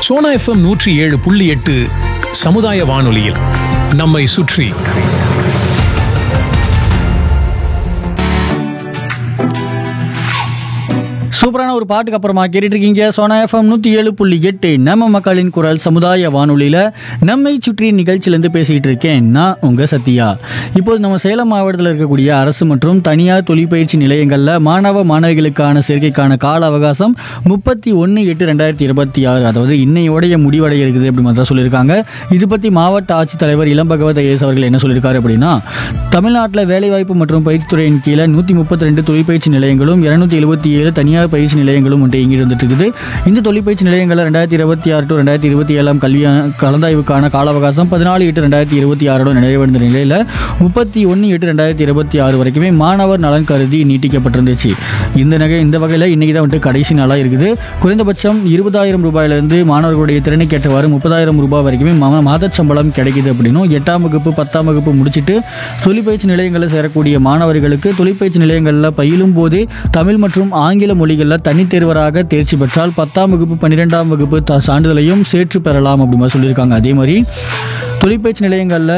Sona FM நூற்றி ஏழு புள்ளி எட்டு சமுதாய வானொலியில் நம்மை சுற்றி சூப்பரான ஒரு பாட்டுக்கு அப்புறமா கேட்டுட்டு இருக்கீங்க சோனா எஃப்எம் நூற்றி ஏழு புள்ளி எட்டு நம்ம மக்களின் குரல் சமுதாய வானொலியில் நம்மை சுற்றி நிகழ்ச்சியிலேருந்து பேசிகிட்டு இருக்கேன் நான் உங்கள் சத்யா இப்போது நம்ம சேலம் மாவட்டத்தில் இருக்கக்கூடிய அரசு மற்றும் தனியார் தொழிற்பயிற்சி நிலையங்களில் மாணவ மாணவிகளுக்கான சேர்க்கைக்கான கால அவகாசம் முப்பத்தி ஒன்று எட்டு ரெண்டாயிரத்தி இருபத்தி ஆறு அதாவது இன்னையோடைய முடிவடைய இருக்குது அப்படி மாதிரி தான் சொல்லியிருக்காங்க இது பற்றி மாவட்ட ஆட்சித்தலைவர் இளம் பகவத் ஐஎஸ் அவர்கள் என்ன சொல்லியிருக்காரு அப்படின்னா தமிழ்நாட்டில் வேலைவாய்ப்பு மற்றும் பயிற்சித்துறையின் கீழே நூற்றி முப்பத்தி ரெண்டு தொழிற்பயிற்சி நிலையங்களும் இருநூத்தி எழுபத்தி ஏழு தனியார் பயிற்சி நிலையங்களும் ஒன்று இங்கே இருந்துட்டு இருக்குது இந்த தொழிற்பயிற்சி நிலையங்களில் ரெண்டாயிரத்தி இருபத்தி ஆறு டு ரெண்டாயிரத்தி இருபத்தி ஏழாம் கல்வி கலந்தாய்வுக்கான கால அவகாசம் பதினாலு எட்டு ரெண்டாயிரத்தி இருபத்தி ஆறோட நிறைவடைந்த நிலையில் முப்பத்தி ஒன்று எட்டு ரெண்டாயிரத்தி இருபத்தி ஆறு வரைக்குமே மாணவர் நலன் கருதி நீட்டிக்கப்பட்டிருந்துச்சு இந்த நகை இந்த வகையில் இன்னைக்கு தான் வந்துட்டு கடைசி நாளாக இருக்குது குறைந்தபட்சம் இருபதாயிரம் ரூபாயிலிருந்து மாணவர்களுடைய திறனுக்கேற்றவாறு முப்பதாயிரம் ரூபாய் வரைக்குமே மா மாதச் சம்பளம் கிடைக்குது அப்படின்னும் எட்டாம் வகுப்பு பத்தாம் வகுப்பு முடிச்சுட்டு தொழிற்பயிற்சி நிலையங்களில் சேரக்கூடிய மாணவர்களுக்கு தொழிற்பயிற்சி நிலையங்களில் பயிலும் போது தமிழ் மற்றும் ஆங்கில மொழிகளில் தனித்தேர்வராக தேர்ச்சி பெற்றால் பத்தாம் வகுப்பு பன்னிரெண்டாம் வகுப்பு த- சான்றிதழையும் சேர்த்து பெறலாம் அப்படி மாதிரி சொல்லியிருக்காங்க அதே மாதிரி தொழிற்பயிற்சி நிலையங்களில்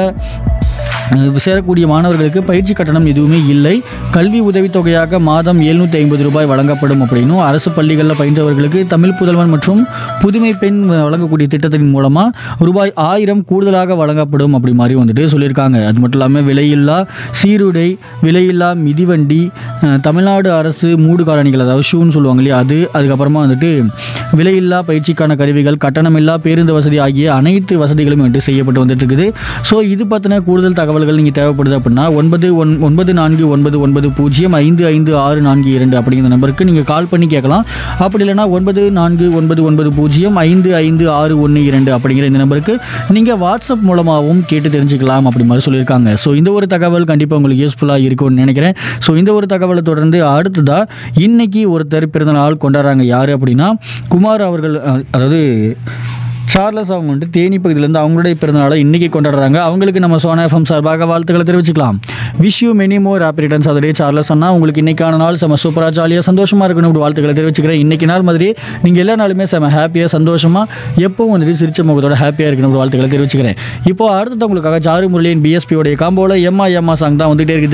அஹ் சேரக்கூடிய மாணவர்களுக்கு பயிற்சி கட்டணம் எதுவுமே இல்லை கல்வி உதவித்தொகையாக மாதம் எழுநூற்றி ஐம்பது ரூபாய் வழங்கப்படும் அப்படின்னும் அரசு பள்ளிகளில் பயின்றவர்களுக்கு தமிழ் புதல்வன் மற்றும் புதுமை பெண் வழங்கக்கூடிய திட்டத்தின் மூலமாக ரூபாய் ஆயிரம் கூடுதலாக வழங்கப்படும் அப்படி மாதிரி வந்துட்டு சொல்லியிருக்காங்க அது மட்டும் இல்லாமல் விலையில்லா சீருடை விலையில்லா மிதிவண்டி அஹ் தமிழ்நாடு அரசு மூடு காலணிகள் அதாவது ஷூன்னு சொல்லுவாங்க இல்லையா அது அதுக்கப்புறமா வந்துட்டு விலையில்லா பயிற்சிக்கான கருவிகள் கட்டணமில்லா பேருந்து வசதி ஆகிய அனைத்து வசதிகளும் வந்துட்டு செய்யப்பட்டு வந்துட்டு இருக்குது ஸோ இது பற்றின கூடுதல் தகவல்கள் நீங்கள் தேவைப்படுது அப்படின்னா ஒன்பது ஒன் ஒன்பது நான்கு ஒன்பது ஒன்பது பூஜ்ஜியம் ஐந்து ஐந்து ஆறு நான்கு இரண்டு அப்படிங்கிற நம்பருக்கு நீங்கள் கால் பண்ணி கேட்கலாம் அப்படி இல்லைன்னா ஒன்பது நான்கு ஒன்பது ஒன்பது பூஜ்ஜியம் ஐந்து ஐந்து ஆறு ஒன்று இரண்டு அப்படிங்கிற இந்த நம்பருக்கு நீங்கள் வாட்ஸ்அப் மூலமாகவும் கேட்டு தெரிஞ்சுக்கலாம் அப்படி மாதிரி சொல்லியிருக்காங்க ஸோ இந்த ஒரு தகவல் கண்டிப்பாக உங்களுக்கு யூஸ்ஃபுல்லாக இருக்கும்னு நினைக்கிறேன் ஸோ இந்த ஒரு தகவலை தொடர்ந்து அடுத்ததா இன்னைக்கு ஒருத்தர் பிறந்த நாள் கொண்டாடுறாங்க யார் அப்படின்னா குமார் அவர்கள் அஹ், அதாவது சார்லஸ் அவங்க வந்துட்டு தேனி பகுதியிலேருந்து அவங்களுடைய பிறந்தநாளை இன்னைக்கு கொண்டாடுறாங்க அவங்களுக்கு நம்ம சோனா எஃப்எம் சார்பாக வாழ்த்துக்களை தெரிவிச்சுக்கலாம் wish you many more happy returns அதே சார்லஸ் அண்ணா உங்களுக்கு இன்னைக்கான நாள் செம சூப்பராக ஜாலியாக சந்தோஷமாக இருக்கணும் இப்படி வாழ்த்துக்களை தெரிவிச்சுக்கிறேன் இன்னைக்கு நாள் மாதிரி நீங்கள் எல்லா நாளுமே செம ஹாப்பியாக சந்தோஷமாக எப்பவும் வந்துட்டு சிரிச்ச முகத்தோட ஹாப்பியாக இருக்கணும் இப்படி வாழ்த்துக்களை தெரிவிச்சுக்கிறேன் இப்போ அடுத்தது உங்களுக்காக ஜாரு முரளியின் பிஎஸ்பியோடைய காம்போல எம்மா எம்மா சாங் தான் வந்துகிட்டே இருக்குது